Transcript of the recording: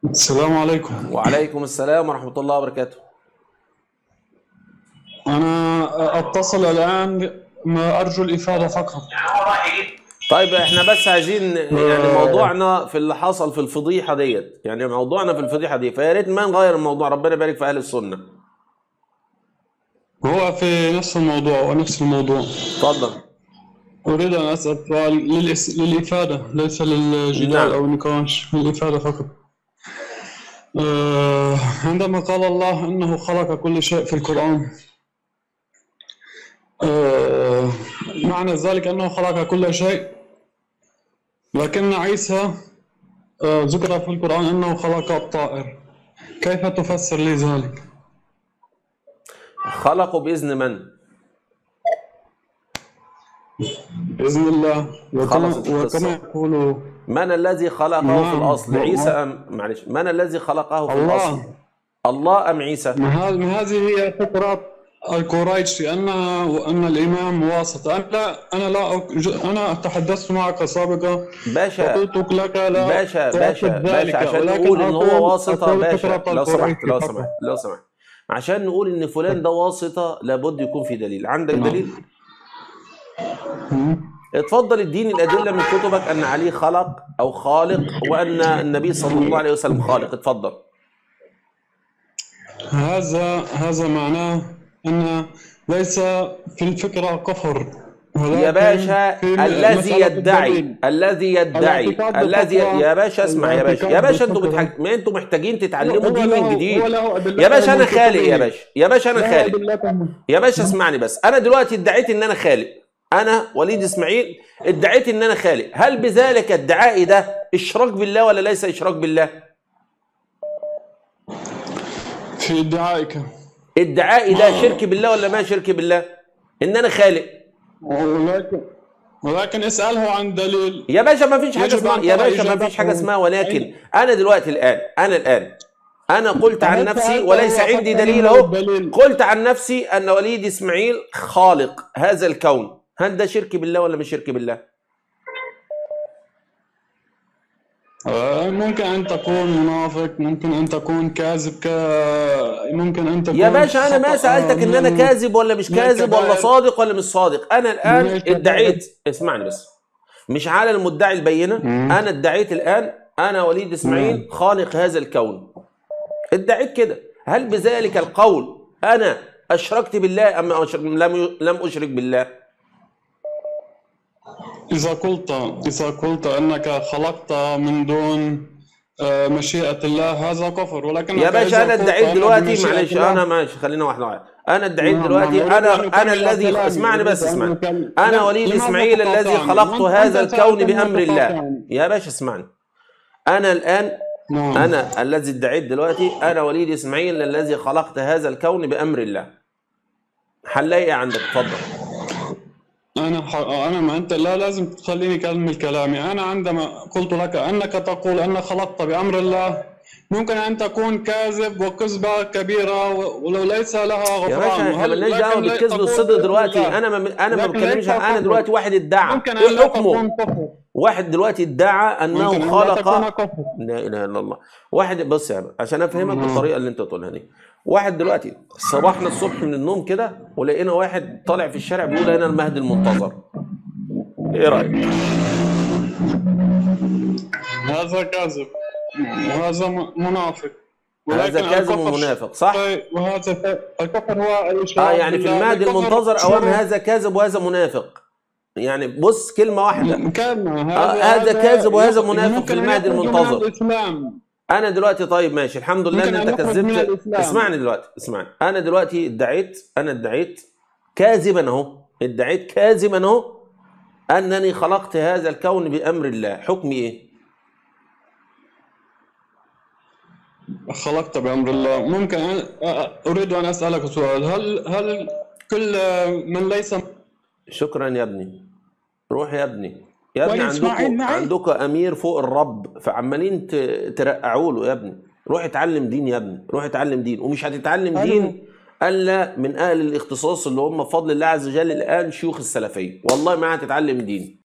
السلام عليكم وعليكم السلام ورحمة الله وبركاته أنا أتصل الآن ما أرجو الإفادة فقط طيب احنا بس عايزين يعني موضوعنا في اللي حصل في الفضيحة ديت يعني موضوعنا في الفضيحة دي فيا ريت ما نغير الموضوع ربنا يبارك في أهل السنة هو في نفس الموضوع ونفس الموضوع اتفضل أريد أن أسأل سؤال للإس... للإفادة ليس للجدال نعم. أو النقاش للإفادة فقط آه، عندما قال الله أنه خلق كل شيء في القرآن آه، معنى ذلك أنه خلق كل شيء لكن عيسى آه، ذكر في القرآن أنه خلق الطائر كيف تفسر لي ذلك؟ خلقوا بإذن من؟ بإذن الله وكما, خلصت القصة. وكما يقول من الذي خلقه في نعم. الأصل نعم. عيسى أم معلش من الذي خلقه في الله. الأصل الله أم عيسى ما هذه ما هذه هي فكرة القريش أن وأن الإمام واسطة أنا لا أنا لا أك- أنا تحدثت معك سابقا باشا وقلت لك لا باشا تؤكد باشا ذلك، باشا عشان ولكن نقول ان أقول- هو واسطه أقول باشا فكرة لو سمحت القريش لو فقط. سمحت لو سمحت عشان نقول ان فلان ده واسطه لابد يكون في دليل عندك نعم. دليل مم. اتفضل اديني الادله من كتبك ان علي خلق او خالق وان النبي صلى الله عليه وسلم خالق اتفضل هذا هذا معناه أن ليس في الفكرة كفر ولكن يا باشا في الذي مسألة يدعي الدليل. الذي يدعي الاعتقاد الذي بالفتوى- يا باشا اسمع يا باشا يا الاعتقاد باشا انتوا بالفتوى. بتحج... ما انتوا محتاجين تتعلموا هو دين له- من جديد هو له أدلته يا باشا انا من خالق يا كتبه. باشا يا باشا انا له خالق أدلته. يا باشا اسمعني بس انا دلوقتي ادعيت ان انا خالق انا وليد اسماعيل ادعيت ان انا خالق هل بذلك ادعائي ده اشراك بالله ولا ليس اشراك بالله في ادعائك ادعائي ده شرك بالله ولا ما شرك بالله ان انا خالق ولكن ولكن اسأله عن دليل يا باشا ما فيش حاجه يجب اسمها أن يا ترى باشا ما فيش حاجه إجابته. اسمها ولكن أي- انا دلوقتي الان انا الان انا قلت عن أنت- نفسي أنت وليس وافقت عندي منه دليل اهو الدليل. قلت عن نفسي ان وليد اسماعيل خالق هذا الكون هل ده شرك بالله ولا مش شرك بالله آه، ممكن أن تكون منافق ممكن أن تكون كاذب ك... ممكن أن تكون يا باشا انا ما خطأ سالتك ان انا من- كاذب ولا مش من كاذب ولا الكبائر. صادق ولا مش صادق انا من الان الكبائر. ادعيت اسمعني بس مش على المدعي البينه مم. انا ادعيت الان انا وليد اسماعيل خالق هذا الكون ادعيت كده هل بذلك القول انا اشركت بالله ام أشرك لم لم اشرك بالله إذا قلت إذا قلت أنك خلقت من دون آه، مشيئة الله هذا كفر ولكن يا باشا انا ادعيت دلوقتي معلش انا أنا معلش خلينا واحده واحده انا ادعيت نعم، دلوقتي نعم. انا أريد أن انا أكمل الذي كلامي. اسمعني بس أريد أن اسمعني أكمل. انا لا، وليد لماذا اسماعيل الذي تقاطعني؟ خلقت وأنت هذا سألتني الكون لماذا بامر الله تقاطعني؟ يا باشا اسمعني انا الان نعم. انا الذي ادعيت دلوقتي انا وليد اسماعيل الذي خلقت هذا الكون بامر الله هنلاقي عندك اتفضل أنا ح... أنا ما أنت لا لازم تخليني أكمل كلامي أنا عندما قلت لك أنك تقول أن خلقت بأمر الله ممكن أن تكون كاذب وكذبة كبيرة و- ولو ليس لها غفران يا باشا احنا هل- مالناش لكن دعوه لا بالكذب تقول والصدق بإذن دلوقتي الله. انا ما انا ما لكن بتكلمش ليس عن- انا كفر. دلوقتي واحد ادعى ممكن ايه أن لا حكمه تكون كفر واحد دلوقتي ادعى ممكن انه أن لا خلق تكون كفر لا اله الا الله واحد بص يا عم، عشان افهمك نعم. بالطريقه اللي انت تقولها دي واحد دلوقتي صباحنا الصبح من النوم كده ولقينا واحد طالع في الشارع بيقول انا المهدي المنتظر ايه رايك هذا كاذب وهذا م- منافق هذا ولكن كاذب الكفر ومنافق صح شيء وهذا ف- الكفر هو الإشراك اه يعني في بالله. المهدي الكفر المنتظر شروط. اوام هذا كاذب وهذا منافق يعني بص كلمه واحده كلمة آه، هذا كاذب وهذا يخرج- منافق ممكن في أن المهدي يخرج من المنتظر. الإسلام انا دلوقتي طيب ماشي الحمد لله ان ممكن انت أن يخرج من كذبت الإسلام. اسمعني دلوقتي اسمعني انا دلوقتي ادعيت انا ادعيت كاذبا اهو ادعيت كاذبا اهو انني خلقت هذا الكون بامر الله حكمي ايه خلقت بأمر الله ممكن أن أ- أريد أن أسألك سؤال هل هل كل من ليس شكرا يا ابني روح يا ابني يا ابني وليد إسماعيل عندكم معي؟ عندكم امير فوق الرب فعمالين ت- ترقعوا له يا ابني روح اتعلم دين يا ابني روح اتعلم دين ومش هتتعلم أيوه. دين الا من اهل الاختصاص اللي هم بفضل الله عز وجل الان شيوخ السلفيه والله ما هتتعلم دين